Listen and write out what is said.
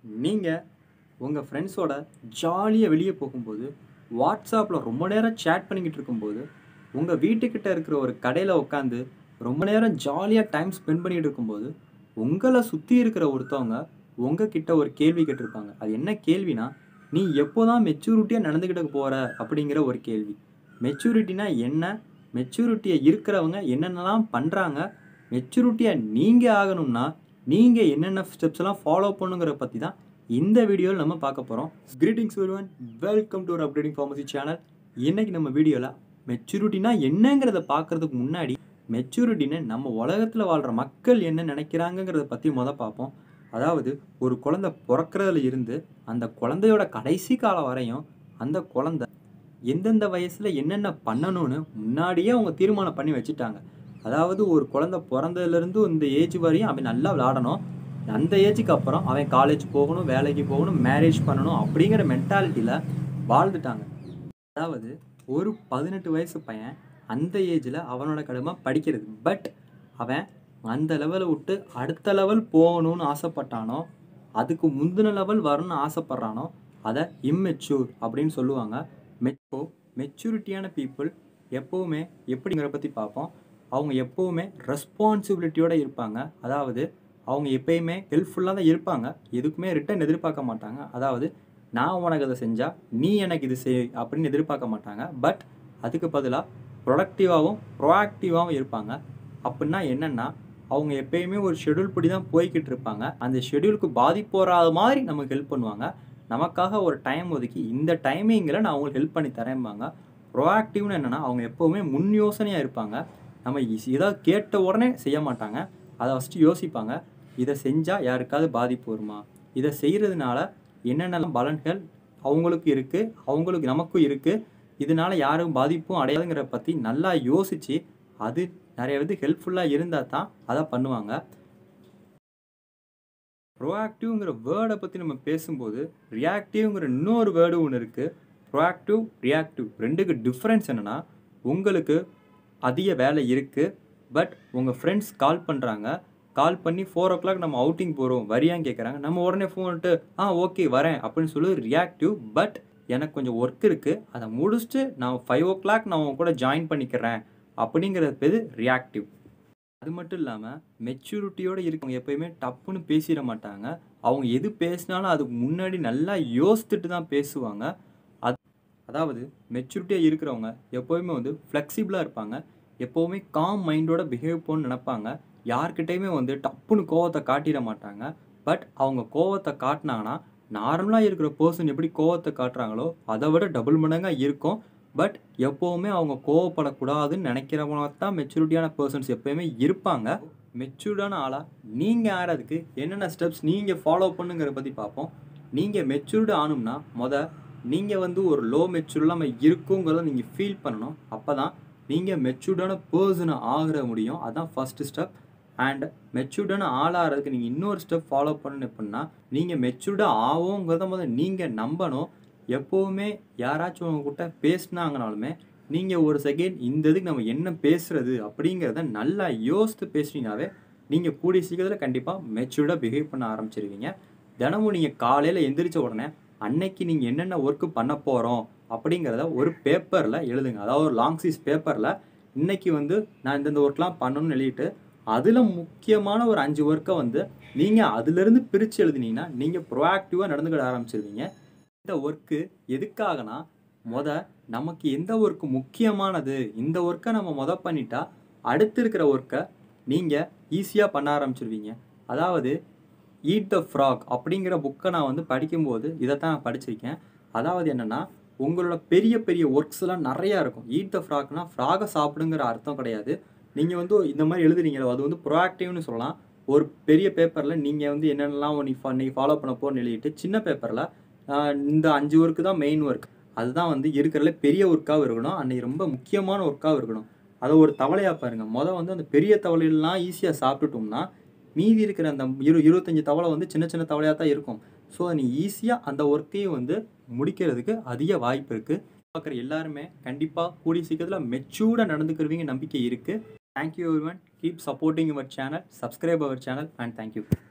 நீங்கள் உங்கள் ஃப்ரெண்ட்ஸோட ஜாலியாக வெளியே போகும்போது வாட்ஸ்அப்பில் ரொம்ப நேரம் சேட் பண்ணிக்கிட்டு இருக்கும்போது உங்கள் வீட்டுக்கிட்ட இருக்கிற ஒரு கடையில் உட்காந்து ரொம்ப நேரம் ஜாலியாக டைம் ஸ்பெண்ட் பண்ணிகிட்டு இருக்கும்போது உங்களை சுற்றி இருக்கிற ஒருத்தவங்க உங்ககிட்ட ஒரு கேள்வி கேட்டிருப்பாங்க அது என்ன கேள்வினா நீ எப்போ தான் மெச்சூரிட்டியாக நடந்துக்கிட்டு போகிற அப்படிங்கிற ஒரு கேள்வி மெச்சூரிட்டினா என்ன மெச்சூரிட்டியாக இருக்கிறவங்க என்னென்னலாம் பண்ணுறாங்க மெச்சூரிட்டியாக நீங்கள் ஆகணும்னா நீங்கள் என்னென்ன ஸ்டெப்ஸ்லாம் ஃபாலோ பண்ணுங்கிற பற்றி தான் இந்த வீடியோவில் நம்ம பார்க்க போகிறோம் கிரீட்டிங்ஸ் ஒருவன் வெல்கம் டு ஒரு அப்டேட்டிங் ஃபார்மசி சேனல் இன்னைக்கு நம்ம வீடியோவில் மெச்சூரிட்டினா என்னங்கிறத பார்க்கறதுக்கு முன்னாடி மெச்சூரிட்டின்னு நம்ம உலகத்தில் வாழ்கிற மக்கள் என்ன நினைக்கிறாங்கங்கிறத பற்றி முத பார்ப்போம் அதாவது ஒரு குழந்தை பிறக்கிறதுல இருந்து அந்த குழந்தையோட கடைசி காலம் வரையும் அந்த குழந்தை எந்தெந்த வயசில் என்னென்ன பண்ணணும்னு முன்னாடியே அவங்க தீர்மானம் பண்ணி வச்சுட்டாங்க அதாவது ஒரு குழந்தை பிறந்ததுலேருந்து இந்த ஏஜ் வரையும் அவன் நல்லா விளாடணும் அந்த ஏஜுக்கு அப்புறம் அவன் காலேஜ் போகணும் வேலைக்கு போகணும் மேரேஜ் பண்ணணும் அப்படிங்கிற மென்டாலிட்டியில் வாழ்ந்துட்டாங்க அதாவது ஒரு பதினெட்டு வயசு பையன் அந்த ஏஜில் அவனோட கடமை படிக்கிறது பட் அவன் அந்த லெவலை விட்டு அடுத்த லெவல் போகணும்னு ஆசைப்பட்டானோ அதுக்கு முந்தின லெவல் வரணும்னு ஆசைப்பட்றானோ அதை இம்மெச்சூர் அப்படின்னு சொல்லுவாங்க மெச்சோ மெச்சூரிட்டியான பீப்புள் எப்போவுமே எப்படிங்கிற பற்றி பார்ப்போம் அவங்க எப்போவுமே ரெஸ்பான்சிபிலிட்டியோடு இருப்பாங்க அதாவது அவங்க எப்பயுமே ஹெல்ப்ஃபுல்லாக தான் இருப்பாங்க எதுக்குமே ரிட்டன் எதிர்பார்க்க மாட்டாங்க அதாவது நான் உனக்கு அதை செஞ்சால் நீ எனக்கு இது செய் அப்படின்னு எதிர்பார்க்க மாட்டாங்க பட் அதுக்கு பதிலாக ப்ரொடக்டிவாகவும் ப்ரோஆக்டிவாகவும் இருப்பாங்க அப்படின்னா என்னென்னா அவங்க எப்பயுமே ஒரு ஷெடியூல் படி தான் போய்கிட்டு இருப்பாங்க அந்த ஷெடியூலுக்கு பாதிப்பு வராத மாதிரி நமக்கு ஹெல்ப் பண்ணுவாங்க நமக்காக ஒரு டைம் ஒதுக்கி இந்த டைமிங்கில் நான் அவங்களுக்கு ஹெல்ப் பண்ணி தரேன்பாங்க ப்ரோஆக்டிவ்னு என்னென்னா அவங்க எப்போவுமே முன் யோசனையாக இருப்பாங்க நம்ம ஏதாவது கேட்ட உடனே செய்ய மாட்டாங்க அதை ஃபஸ்ட்டு யோசிப்பாங்க இதை செஞ்சால் யாருக்காவது பாதிப்பு வருமா இதை செய்கிறதுனால என்னென்னலாம் பலன்கள் அவங்களுக்கு இருக்குது அவங்களுக்கு நமக்கும் இருக்குது இதனால யாரும் பாதிப்பும் அடையாதுங்கிற பற்றி நல்லா யோசித்து அது நிறைய இது ஹெல்ப்ஃபுல்லாக இருந்தால் தான் அதை பண்ணுவாங்க ப்ரோஆக்டிவ்ங்கிற வேர்டை பற்றி நம்ம பேசும்போது ரியாக்டிவ்ங்கிற இன்னொரு வேர்டு ஒன்று இருக்குது ப்ரோஆக்டிவ் ரியாக்டிவ் ரெண்டுக்கு டிஃப்ரென்ஸ் என்னென்னா உங்களுக்கு அதிக வேலை இருக்குது பட் உங்கள் ஃப்ரெண்ட்ஸ் கால் பண்ணுறாங்க கால் பண்ணி ஃபோர் ஓ கிளாக் நம்ம அவுட்டிங் போகிறோம் வரியான்னு கேட்குறாங்க நம்ம உடனே ஃபோன் விட்டு ஆ ஓகே வரேன் அப்படின்னு சொல்லி ரியாக்டிவ் பட் எனக்கு கொஞ்சம் ஒர்க் இருக்குது அதை முடிச்சுட்டு நான் ஃபைவ் ஓ கிளாக் நான் உங்க கூட ஜாயின் பண்ணிக்கிறேன் அப்படிங்கிறது பேர் ரியாக்டிவ் அது மட்டும் இல்லாமல் மெச்சூரிட்டியோடு இருக்கவங்க எப்பயுமே டப்புன்னு பேசிட மாட்டாங்க அவங்க எது பேசினாலும் அதுக்கு முன்னாடி நல்லா யோசித்துட்டு தான் பேசுவாங்க அது அதாவது மெச்சூரிட்டியாக இருக்கிறவங்க எப்போவுமே வந்து ஃப்ளெக்சிபிளாக இருப்பாங்க எப்போவுமே காம் மைண்டோட பிஹேவ் பண்ணு நினைப்பாங்க யார்கிட்டையுமே வந்து டப்புன்னு கோவத்தை காட்டிட மாட்டாங்க பட் அவங்க கோவத்தை காட்டினாங்கன்னா நார்மலாக இருக்கிற பர்சன் எப்படி கோவத்தை காட்டுறாங்களோ அதை விட டபுள் மடங்காக இருக்கும் பட் எப்போவுமே அவங்க கோவப்படக்கூடாதுன்னு நினைக்கிறவங்க தான் மெச்சூரிட்டியான பர்சன்ஸ் எப்போயுமே இருப்பாங்க மெச்சூர்டான ஆளாக நீங்கள் ஆறதுக்கு என்னென்ன ஸ்டெப்ஸ் நீங்கள் ஃபாலோ பண்ணுங்கிற பற்றி பார்ப்போம் நீங்கள் மெச்சூர்டு ஆகணும்னா மொதல் நீங்கள் வந்து ஒரு லோ மெச்சூர்டில் நம்ம இருக்குங்கிறத நீங்கள் ஃபீல் பண்ணணும் அப்போ தான் நீங்கள் மெச்சூர்டான பர்சனை ஆகிற முடியும் அதுதான் ஃபஸ்ட்டு ஸ்டெப் அண்ட் மெச்சூர்டான ஆளாகிறதுக்கு நீங்கள் இன்னொரு ஸ்டெப் ஃபாலோ பண்ணணும் எப்படின்னா நீங்கள் மெச்சூர்டாக ஆவோங்கிறத முதல்ல நீங்கள் நம்பணும் எப்போவுமே யாராச்சும் உங்ககிட்ட பேசினாங்கனாலுமே நீங்கள் ஒரு செகண்ட் இந்த இதுக்கு நம்ம என்ன பேசுகிறது அப்படிங்கிறத நல்லா யோசித்து பேசுனீங்கனாவே நீங்கள் கூடிய சீக்கிரத்தில் கண்டிப்பாக மெச்சூர்டாக பிஹேவ் பண்ண ஆரம்பிச்சிருவீங்க தினமும் நீங்கள் காலையில் எந்திரிச்ச உடனே அன்னைக்கு நீங்கள் என்னென்ன ஒர்க்கு பண்ண போகிறோம் அப்படிங்கிறத ஒரு பேப்பரில் எழுதுங்க அதாவது ஒரு லாங் சீஸ் பேப்பரில் இன்னைக்கு வந்து நான் இந்தந்த ஒர்க்லாம் பண்ணணும்னு எழுதிட்டு அதில் முக்கியமான ஒரு அஞ்சு ஒர்க்கை வந்து நீங்கள் அதுலேருந்து பிரித்து எழுதினீங்கன்னா நீங்கள் ப்ரோஆக்டிவாக நடந்துக்கிட ஆரம்பிச்சிருவீங்க இந்த ஒர்க்கு எதுக்காகனா முத நமக்கு எந்த ஒர்க்கு முக்கியமானது இந்த ஒர்க்கை நம்ம முத பண்ணிட்டா அடுத்து இருக்கிற ஒர்க்கை நீங்கள் ஈஸியாக பண்ண ஆரம்பிச்சிருவீங்க அதாவது ஈட் த ஃப்ராக் அப்படிங்கிற புக்கை நான் வந்து படிக்கும்போது இதை தான் நான் படிச்சிருக்கேன் அதாவது என்னென்னா உங்களோட பெரிய பெரிய ஒர்க்ஸ்லாம் நிறையா இருக்கும் ஈட் த ஃப்ராக்னா ஃப்ராகை சாப்பிடுங்கிற அர்த்தம் கிடையாது நீங்கள் வந்து இந்த மாதிரி எழுதுறீங்களோ அது வந்து ப்ரோஆக்டிவ்னு சொல்லலாம் ஒரு பெரிய பேப்பரில் நீங்கள் வந்து என்னென்னலாம் நீ ஃபா நீங்கள் ஃபாலோ பண்ண போன்னு எழுதிட்டு சின்ன பேப்பரில் இந்த அஞ்சு ஒர்க்கு தான் மெயின் ஒர்க் அதுதான் வந்து இருக்கிறதுல பெரிய ஒர்க்காகவும் இருக்கணும் அன்றைக்கி ரொம்ப முக்கியமான ஒர்க்காகவும் இருக்கணும் அதை ஒரு தவளையாக பாருங்கள் மொதல் வந்து அந்த பெரிய தவளையெல்லாம் ஈஸியாக சாப்பிட்டுட்டோம்னா மீதி இருக்கிற அந்த இரு இருபத்தஞ்சி தவளை வந்து சின்ன சின்ன தவளையாக தான் இருக்கும் ஸோ நீ ஈஸியாக அந்த ஒர்க்கையும் வந்து முடிக்கிறதுக்கு அதிக வாய்ப்பு இருக்குது பார்க்குற எல்லாருமே கண்டிப்பாக கூடிய சீக்கிரத்தில் மெச்சூர்டாக நடந்துக்கிறவங்க நம்பிக்கை இருக்குது thank you everyone keep supporting our channel subscribe our channel and thank you